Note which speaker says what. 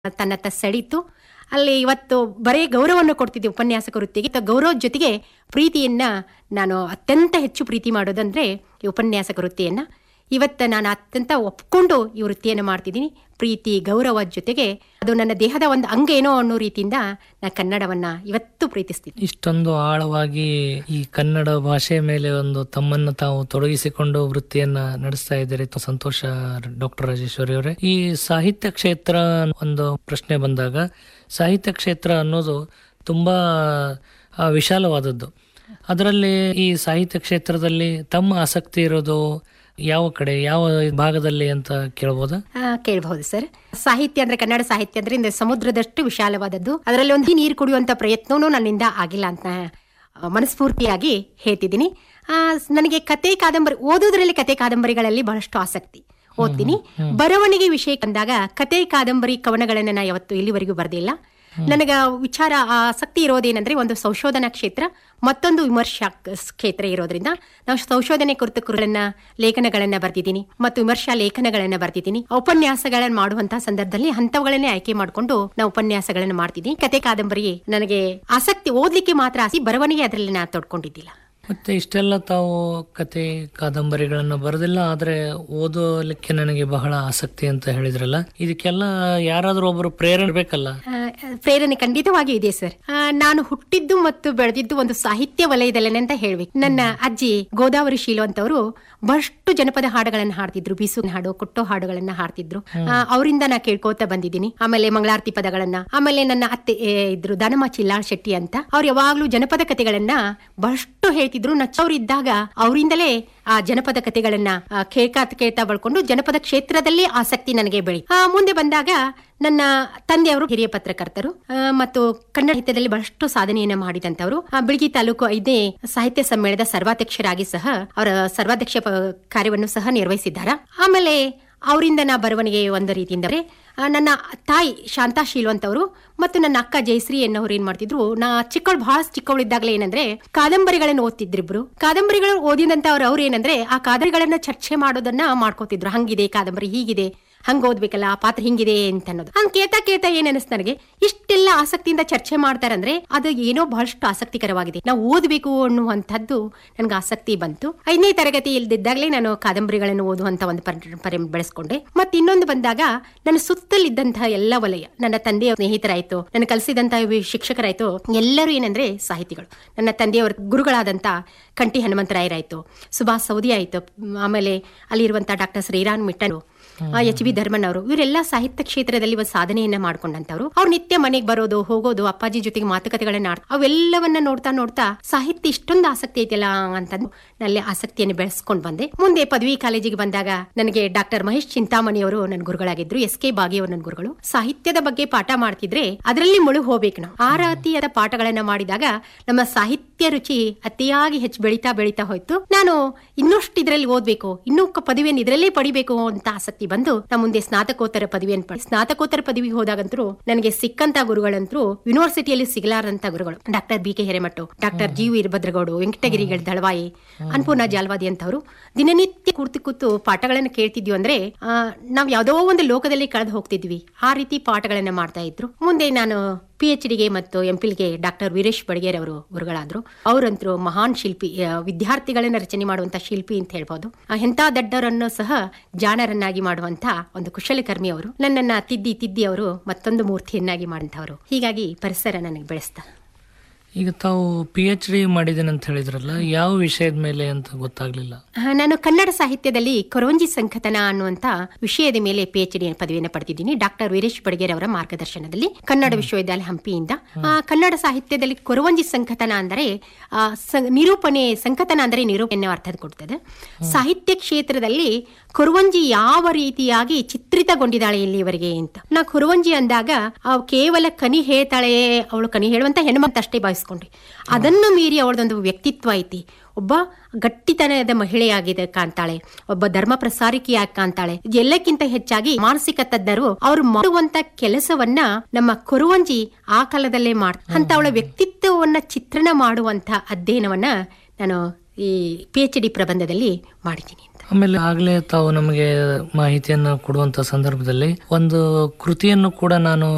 Speaker 1: ತನ್ನತ್ತ ಸೆಳೀತು ಅಲ್ಲಿ ಇವತ್ತು ಬರೀ ಗೌರವವನ್ನು ಕೊಡ್ತಿದ್ದೆ ಉಪನ್ಯಾಸಕ ವೃತ್ತಿಗೆ ತ- ಗೌರವದ ಜೊತೆಗೆ ಪ್ರೀತಿಯನ್ನ ನಾನು ಅತ್ಯಂತ ಹೆಚ್ಚು ಪ್ರೀತಿ ಮಾಡೋದಂದ್ರೆ ಈ ಉಪನ್ಯಾಸಕ ವೃತ್ತಿಯನ್ನ ಇವತ್ತು ನಾನು ಅತ್ಯಂತ ಒಪ್ಕೊಂಡು ಈ ವೃತ್ತಿಯನ್ನು ಮಾಡ್ತಿದ್ದೀನಿ ಪ್ರೀತಿ ಗೌರವದ ಜೊತೆಗೆ ಅದು ನನ್ನ ದೇಹದ ಒಂದು ಅಂಗ ಏನೋ ಅನ್ನೋ ರೀತಿಯಿಂದ ನಾನು ಕನ್ನಡವನ್ನ ಇವತ್ತು ಪ್ರೀತಿಸ್ತೀನಿ
Speaker 2: ಇಷ್ಟೊಂದು ಆಳವಾಗಿ ಈ ಕನ್ನಡ ಭಾಷೆ ಮೇಲೆ ಒಂದು ತಮ್ಮನ್ನು ತಾವು ತೊಡಗಿಸಿಕೊಂಡು ವೃತ್ತಿಯನ್ನ ನಡೆಸ್ತಾ ಇದ್ದೀರಿ ತ- ಸಂತೋಷ ಡಾಕ್ಟರ್ ರಾಜೇಶ್ವರಿ ಅವರೇ ಈ ಸಾಹಿತ್ಯ ಕ್ಷೇತ್ರ ಒಂದು ಪ್ರಶ್ನೆ ಬಂದಾಗ ಸಾಹಿತ್ಯ ಕ್ಷೇತ್ರ ಅನ್ನೋದು ತುಂಬಾ ಆ, ವಿಶಾಲವಾದದ್ದು ಅದರಲ್ಲಿ ಈ ಸಾಹಿತ್ಯ ಕ್ಷೇತ್ರದಲ್ಲಿ ತಮ್ಮ ಆಸಕ್ತಿ ಇರೋದು ಯಾವ ಕಡೆ ಯಾವ ಭಾಗದಲ್ಲಿ ಅಂತ ಕೇಳ್ಬೋದಾ
Speaker 1: ಆ, ಕೇಳಬಹುದು ಸರ್ ಸಾಹಿತ್ಯ ಅಂದ್ರೆ ಕನ್ನಡ ಸಾಹಿತ್ಯ ಅಂದ್ರೆ ಇಂದ ಸಮುದ್ರದಷ್ಟು ವಿಶಾಲವಾದದ್ದು ಅದರಲ್ಲಿ ಒಂದು ನೀರು ಕುಡಿಯುವಂತ ಪ್ರಯತ್ನವೂ ನನ್ನಿಂದ ಆಗಿಲ್ಲ ಅಂತ ಆ, ಮನಸ್ಫೂರ್ತಿಯಾಗಿ ಹೇಳ್ತಿದ್ದೀನಿ ಆ, ನನಗೆ ಕತೆ ಕಾದಂಬರಿ ಓದೋದ್ರಲ್ಲಿ ಕತೆ ಕಾದಂಬರಿಗಳಲ್ಲಿ ಬಹಳಷ್ಟು ಆಸಕ್ತಿ ಓದ್ತೀನಿ ಬರವಣಿಗೆ ವಿಷಯಕ್ಕೆ ಬಂದಾಗ ಕತೆ ಕಾದಂಬರಿ ಕವನಗಳನ್ನ ನಾ ಯಾವತ್ತು ಇಲ್ಲಿವರೆಗೂ ಬರೆದಿಲ್ಲ ನನಗ ವಿಚಾರ ಆಸಕ್ತಿ ಇರೋದೇನೆಂದ್ರೆ ಒಂದು ಸಂಶೋಧನಾ ಕ್ಷೇತ್ರ ಮತ್ತೊಂದು ವಿಮರ್ಶಾ ಕ- ಕ್ಷೇತ್ರ ಇರೋದ್ರಿಂದ ನಾವು ಸಂಶೋಧನೆ ಕುರಿತು ಕುರಿಗಳನ್ನ ಲೇಖನಗಳನ್ನ ಬರ್ದಿದ್ದೀನಿ ಮತ್ತು ವಿಮರ್ಶಾ ಲೇಖನಗಳನ್ನ ಬರ್ದಿದ್ದೀನಿ ಉಪನ್ಯಾಸಗಳನ್ನ ಮಾಡುವಂತಹ ಸಂದರ್ಭದಲ್ಲಿ ಹಂತಗಳನ್ನೇ ಆಯ್ಕೆ ಮಾಡಿಕೊಂಡು ನಾವು ಉಪನ್ಯಾಸಗಳನ್ನ ಮಾಡ್ತಿದ್ದೀನಿ ಕತೆ ಕಾದಂಬರಿ ನನಗೆ ಆಸಕ್ತಿ ಓದ್ಲಿಕ್ಕೆ ಮಾತ್ರ ಆಸಕ್ತಿ ಬರವಣಿಗೆ ಅದರಲ್ಲಿ ನಾ ತೊಡ್ಕೊಂಡಿದ್ದಿಲ್ಲ
Speaker 2: ಮತ್ತೆ ಇಷ್ಟೆಲ್ಲ ತಾವು ಕತೆ ಕಾದಂಬರಿಗಳನ್ನ ಬರೆದಿಲ್ಲ ಆದ್ರೆ ಓದಲಿಕ್ಕೆ ನನಗೆ ಬಹಳ ಆಸಕ್ತಿ ಅಂತ ಹೇಳಿದ್ರಲ್ಲ ಇದಕ್ಕೆಲ್ಲ ಯಾರಾದ್ರೂ ಒಬ್ಬರು ಪ್ರೇರಣೆ ಬೇಕಲ್ಲ
Speaker 1: ಆ, ಪ್ರೇರಣೆ ಖಂಡಿತವಾಗಿಯೂ ಇದೆ ಸರ್ ಆ, ನಾನು ಹುಟ್ಟಿದ್ದು ಮತ್ತು ಬೆಳೆದಿದ್ದು ಒಂದು ಸಾಹಿತ್ಯ ವಲಯದಲ್ಲೇ ಅಂತ ಹೇಳ್ಬೇಕು ನನ್ನ ಅಜ್ಜಿ ಗೋದಾವರಿ ಶೀಲು ಅಂತವರು ಬಹಳಷ್ಟು ಜನಪದ ಹಾಡುಗಳನ್ನ ಹಾಡ್ತಿದ್ರು ಬೀಸು ಹಾಡು ಕೊಟ್ಟೋ ಹಾಡುಗಳನ್ನ ಹಾಡ್ತಿದ್ರು ಆ, ಅವರಿಂದ ನಾ ಕೇಳ್ಕೋತಾ ಬಂದಿದ್ದೀನಿ ಆಮೇಲೆ ಮಂಗಳಾರತಿ ಪದಗಳನ್ನ ಆಮೇಲೆ ನನ್ನ ಅತ್ತೆ ಏ, ಇದ್ರು ದಾನಮ್ಮ ಚಿಲ್ಲಾಳ್ ಶೆಟ್ಟಿ ಅಂತ ಅವ್ರು ಯಾವಾಗ್ಲೂ ಜನಪದ ಕಥೆಗಳನ್ನ ಬಹಳಷ್ಟು ಹೇಳ್ತಿದ್ರು ನಚ್ಚವ್ರಿದ್ದಾಗ ಅವರಿಂದಲೇ ಆ ಜನಪದ ಕಥೆಗಳನ್ನ ಆ, ಕೇಳ್ತಾ ಕೇಳ್ತಾ ಬಳ್ಕೊಂಡು ಜನಪದ ಕ್ಷೇತ್ರದಲ್ಲಿ ಆಸಕ್ತಿ ನನಗೆ ಬೆಳಿ ಆ, ಮುಂದೆ ಬಂದಾಗ ನನ್ನ ತಂದೆಯವರು ಹಿರಿಯ ಪತ್ರಕರ್ತರು ಆ, ಮತ್ತು ಕನ್ನಡ ಸಾಹಿತ್ಯದಲ್ಲಿ ಬಹಳಷ್ಟು ಸಾಧನೆಯನ್ನ ಮಾಡಿದಂತವರು ಆ, ಬಿಳ್ಗಿ ತಾಲೂಕು ಐದನೇ ಸಾಹಿತ್ಯ ಸಮ್ಮೇಳನದ ಸರ್ವಾಧ್ಯಕ್ಷರಾಗಿ ಸಹ ಅವರ ಸರ್ವಾಧ್ಯಕ್ಷ ಪ- ಕಾರ್ಯವನ್ನು ಸಹ ನಿರ್ವಹಿಸಿದ್ದಾರೆ ಆಮೇಲೆ ಅವರಿಂದ ನಾ ಬರವಣಿಗೆ ಒಂದು ರೀತಿಯಿಂದ ಅಂದ್ರೆ, ಆ, ನನ್ನ ತಾಯಿ ಶಾಂತಾ ಶೀಲ್ವಂತವರು ಮತ್ತು ನನ್ನ ಅಕ್ಕ ಜಯಶ್ರೀ ಎನ್ನೋರು ಏನ್ ಮಾಡ್ತಿದ್ರು ನಾ ಚಿಕ್ಕವಳು ಬಹಳ ಚಿಕ್ಕವಳಿದ್ದಾಗಲೇ ಏನಂದ್ರೆ ಕಾದಂಬರಿಗಳನ್ನು ಓದ್ತಿದ್ರಿಬ್ರು ಕಾದಂಬರಿಗಳು ಓದಿದಂತ ಅವ್ರು ಅವ್ರು ಏನಂದ್ರೆ ಆ ಕಾದಂಬರಿಗಳನ್ನ ಚರ್ಚೆ ಮಾಡೋದನ್ನ ಮಾಡ್ಕೋತಿದ್ರು ಹಂಗಿದೆ ಕಾದಂಬರಿ ಹೀಗಿದೆ ಹಂಗ ಓದ್ಬೇಕಲ್ಲ ಆ ಪಾತ್ರ ಹಿಂಗಿದೆ ಅಂತ ಅನ್ನೋದು ಹಂಗ್ ಕೇಳ್ತಾ ಕೇಳ್ತಾ ಏನ್ ಅನಿಸ್ತು ನನಗೆ ಇಷ್ಟೆಲ್ಲ ಆಸಕ್ತಿಯಿಂದ ಚರ್ಚೆ ಮಾಡ್ತಾರಂದ್ರೆ ಅದು ಏನೋ ಬಹಳಷ್ಟು ಆಸಕ್ತಿಕರವಾಗಿದೆ ನಾವು ಓದಬೇಕು ಅನ್ನುವಂಥದ್ದು ನನ್ಗೆ ಆಸಕ್ತಿ ಬಂತು ಐದನೇ ತರಗತಿ ಇಲ್ದಿದ್ದಾಗಲೇ ನಾನು ಕಾದಂಬರಿಗಳನ್ನು ಓದುವಂತ ಒಂದು ಪರ ಪರಿ ಬೆಳೆಸ್ಕೊಂಡೆ ಮತ್ತೆ ಇನ್ನೊಂದು ಬಂದಾಗ ನನ್ನ ಸುತ್ತಲಿದ್ದಂತಹ ಎಲ್ಲ ವಲಯ ನನ್ನ ತಂದೆಯ ಸ್ನೇಹಿತರಾಯ್ತು ನನ್ನ ಕಲಿಸಿದಂತಹ ವಿ- ಶಿಕ್ಷಕರಾಯ್ತು ಎಲ್ಲರೂ ಏನಂದ್ರೆ ಸಾಹಿತಿಗಳು ನನ್ನ ತಂದೆಯವರ ಗುರುಗಳಾದಂತ ಕಂಠಿ ಹನುಮಂತರಾಯರಾಯ್ತು ಸುಭಾಷ್ ಸೌದಿ ಆಯ್ತು ಆಮೇಲೆ ಅಲ್ಲಿರುವಂತ ಡಾಕ್ಟರ್ ಶ್ರೀರಾಮ್ ಮಿಟ್ಟರು ಎಚ್ ಬಿ ಧರ್ಮನ್ ಅವರು ಇವರೆಲ್ಲ ಸಾಹಿತ್ಯ ಕ್ಷೇತ್ರದಲ್ಲಿ ಒಂದು ಸಾಧನೆಯನ್ನ ಮಾಡ್ಕೊಂಡಂತವ್ರು ಅವ್ರು ನಿತ್ಯ ಮನೆಗೆ ಬರೋದು ಹೋಗೋದು ಅಪ್ಪಾಜಿ ಜೊತೆಗೆ ಮಾತುಕತೆಗಳನ್ನ ಆಡ್ ಅವೆಲ್ಲವನ್ನ ನೋಡ್ತಾ ನೋಡ್ತಾ ಸಾಹಿತ್ಯ ಇಷ್ಟೊಂದು ಆಸಕ್ತಿ ಐತಿಲ್ಲ ಅಂತಂದು ನಲ್ಲಿ ಆಸಕ್ತಿಯನ್ನು ಬೆಳೆಸ್ಕೊಂಡು ಬಂದೆ ಮುಂದೆ ಪದವಿ ಕಾಲೇಜಿಗೆ ಬಂದಾಗ ನನಗೆ ಡಾಕ್ಟರ್ ಮಹೇಶ್ ಚಿಂತಾಮಣಿ ಅವರು ನನ್ನ ಗುರುಗಳಾಗಿದ್ರು ಎಸ್ ಕೆ ಬಾಗಿ ಅವರು ನನ್ನ ಗುರುಗಳು ಸಾಹಿತ್ಯದ ಬಗ್ಗೆ ಪಾಠ ಮಾಡ್ತಿದ್ರೆ ಅದರಲ್ಲಿ ಮುಳುಗ್ ಹೋಗ್ಬೇಕು ನಾವು ಆ ರೀತಿಯಾದ ಪಾಠಗಳನ್ನ ಮಾಡಿದಾಗ ನಮ್ಮ ಸಾಹಿತ್ಯ ರುಚಿ ಅತಿಯಾಗಿ ಹೆಚ್ಚು ಬೆಳೀತಾ ಬೆಳೀತಾ ಹೋಯ್ತು ನಾನು ಇನ್ನಷ್ಟು ಇದರಲ್ಲಿ ಓದ್ಬೇಕು ಇನ್ನೂ ಕ- ಪದವಿಯನ್ನು ಇದರಲ್ಲೇ ಪಡಿಬೇಕು ಅಂತ ಆಸಕ್ತಿ ಬಂದು ನಾ ಮುಂದೆ ಸ್ನಾತಕೋತ್ತರ ಪದವಿಯನ್ನು ಪಡಿ ಸ್ನಾತಕೋತ್ತರ ಪದವಿಗೆ ಹೋದಾಗಂತರೂ ನನಗೆ ಸಿಕ್ಕಂತ ಗುರುಗಳಂತರೂ ಯೂನಿವರ್ಸಿಟಿಯಲ್ಲಿ ಸಿಗಲಾರಂತ ಗುರುಗಳು doctor B K Hiremath doctor G Veerabhadragowda ವೆಂಕಟಗಿರಿಗಳ ದಳವಾಯಿ ಅನ್ಪೂರ್ಣ ಜಾಲ್ವಾದಿ ಅಂತವರು ದಿನನಿತ್ಯ ಕೂರ್ತು ಕೂತು ಪಾಠಗಳನ್ನು ಕೇಳ್ತಿದ್ವಿ ಅಂದ್ರೆ ಆ, ನಾವ್ ಯಾವ್ದೋ ಒಂದು ಲೋಕದಲ್ಲಿ ಕಳೆದು ಹೋಗ್ತಿದ್ವಿ ಆ ರೀತಿ ಪಾಠಗಳನ್ನ ಮಾಡ್ತಾ ಇದ್ರು ಮುಂದೆ ನಾನು ಪಿ ಎಚ್ ಡಿಗೆ ಮತ್ತು ಎಂ ಪಿಲ್ಗೆ ಡಾಕ್ಟರ್ ವೀರೇಶ್ ಬಡಗೇರ್ ಅವರು ಗುರುಗಳಾದ್ರು ಅವರಂತರೂ ಮಹಾನ್ ಶಿಲ್ಪಿ ಆ, ವಿದ್ಯಾರ್ಥಿಗಳನ್ನ ರಚನೆ ಮಾಡುವಂತ ಶಿಲ್ಪಿ ಅಂತ ಹೇಳ್ಬೋದು ಆ, ಎಂಥ ದಡ್ಡರನ್ನು ಸಹ ಜಾಣರನ್ನಾಗಿ ಮಾಡುವಂತ ಒಂದು ಕುಶಲಕರ್ಮಿ ಅವರು ನನ್ನನ್ನ ತಿದ್ದಿ ತಿದ್ದಿ ಅವರು ಮತ್ತೊಂದು ಮೂರ್ತಿಯನ್ನಾಗಿ ಮಾಡಿದವರು ಹೀಗಾಗಿ ಪರಿಸರ ನನಗೆ ಬೆಳೆಸ್ತಾ
Speaker 2: ಈಗ ತಾವು ಪಿ ಎಚ್ ಡಿ ಮಾಡಿದ್ದೇನೆ ಅಂತ ಹೇಳಿದ್ರಲ್ಲ ಯಾವ ವಿಷಯದ ಮೇಲೆ ಅಂತ ಗೊತ್ತಾಗ್ಲಿಲ್ಲ
Speaker 1: ಆ, ನಾನು ಕನ್ನಡ ಸಾಹಿತ್ಯದಲ್ಲಿ ಕೊರವಂಜಿ ಸಂಕಥನ ಅನ್ನುವಂತ ವಿಷಯದ ಮೇಲೆ ಪಿ ಎಚ್ ಡಿ ಪದವಿಯನ್ನು ಪಡೆದಿದ್ದೀನಿ ಡಾಕ್ಟರ್ ವೀರೇಶ್ ಬಡಗೇರ್ ಅವರ ಮಾರ್ಗದರ್ಶನದಲ್ಲಿ ಕನ್ನಡ ವಿಶ್ವವಿದ್ಯಾಲಯ ಹಂಪಿಯಿಂದ ಆ, ಕನ್ನಡ ಸಾಹಿತ್ಯದಲ್ಲಿ ಕೊರವಂಜಿ ಸಂಕಥನ ಅಂದರೆ ಆ, ಸ- ನಿರೂಪಣೆ ಸಂಕಥನ ಅಂದರೆ ನಿರೂಪಣೆ ಅರ್ಥ ಕೊಡ್ತದೆ ಸಾಹಿತ್ಯ ಕ್ಷೇತ್ರದಲ್ಲಿ ಕೊರವಂಜಿ ಯಾವ ರೀತಿಯಾಗಿ ಚಿತ್ರಿತಗೊಂಡಿದ್ದಾಳೆ ಇಲ್ಲಿವರೆಗೆ ಅಂತ ನಾ ಕೊರವಂಜಿ ಅಂದಾಗ ಅವ್ ಕೇವಲ ಕನಿ ಹೇಳ್ತಾಳೆ ಅವಳು ಕನಿ ಹೇಳುವಂತ ಹೆಣ್ಮಂತ ಅಷ್ಟೇ ಭಾವಿಸ್ಕೊಂಡ್ರಿ ಅದನ್ನು ಮೀರಿ ಅವಳದೊಂದು ವ್ಯಕ್ತಿತ್ವ ಐತಿ ಒಬ್ಬ ಗಟ್ಟಿತನದ ಮಹಿಳೆಯಾಗಿದೆ ಕಾಣ್ತಾಳೆ ಒಬ್ಬ ಧರ್ಮ ಪ್ರಸಾರಿಕೆಯಾಗಿ ಕಾಣ್ತಾಳೆ ಎಲ್ಲಕ್ಕಿಂತ ಹೆಚ್ಚಾಗಿ ಮಾನಸಿಕ ತಜ್ಞರು ಅವ್ರು ಮಾಡುವಂತ ಕೆಲಸವನ್ನ ನಮ್ಮ ಕೊರುವಂಜಿ ಆ ಕಾಲದಲ್ಲೇ ಮಾಡ್ ಅಂತ ಅವಳ ವ್ಯಕ್ತಿತ್ವವನ್ನ ಚಿತ್ರಣ ಮಾಡುವಂತ ಅಧ್ಯಯನವನ್ನ ನಾನು ಈ ಪಿ ಎಚ್ ಡಿ ಪ್ರಬಂಧದಲ್ಲಿ ಮಾಡಿದ್ದೀನಿ ಅಂತ
Speaker 2: ಆಮೇಲೆ ಆಗ್ಲೇ ತಾವು ನಮಗೆ ಮಾಹಿತಿಯನ್ನು ಕೊಡುವಂತ ಸಂದರ್ಭದಲ್ಲಿ ಒಂದು ಕೃತಿಯನ್ನು ಕೂಡ ನಾನು